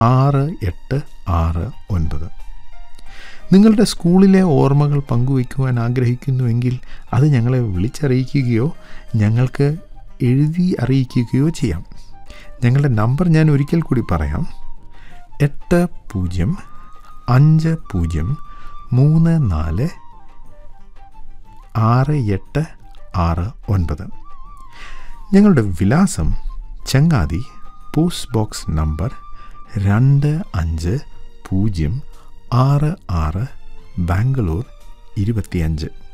ആറ് എട്ട് ആറ് ഒൻപത് നിങ്ങളുടെ സ്കൂളിലെ ഓർമ്മകൾ പങ്കുവയ്ക്കുവാൻ ആഗ്രഹിക്കുന്നുവെങ്കിൽ അത് ഞങ്ങളെ വിളിച്ചറിയിക്കുകയോ ഞങ്ങൾക്ക് എഴുതി അറിയിക്കുകയോ ചെയ്യാം ഞങ്ങളുടെ നമ്പർ ഞാൻ ഒരിക്കൽ കൂടി പറയാം എട്ട് പൂജ്യം അഞ്ച് പൂജ്യം മൂന്ന് നാല് ആറ് എട്ട് ആറ് ഒൻപത് ഞങ്ങളുടെ വിലാസം ചങ്ങാതി പോസ്റ്റ് ബോക്സ് നമ്പർ രണ്ട് അഞ്ച് പൂജ്യം ആറ് ആറ് ബാംഗ്ലൂർ ഇരുപത്തിയഞ്ച്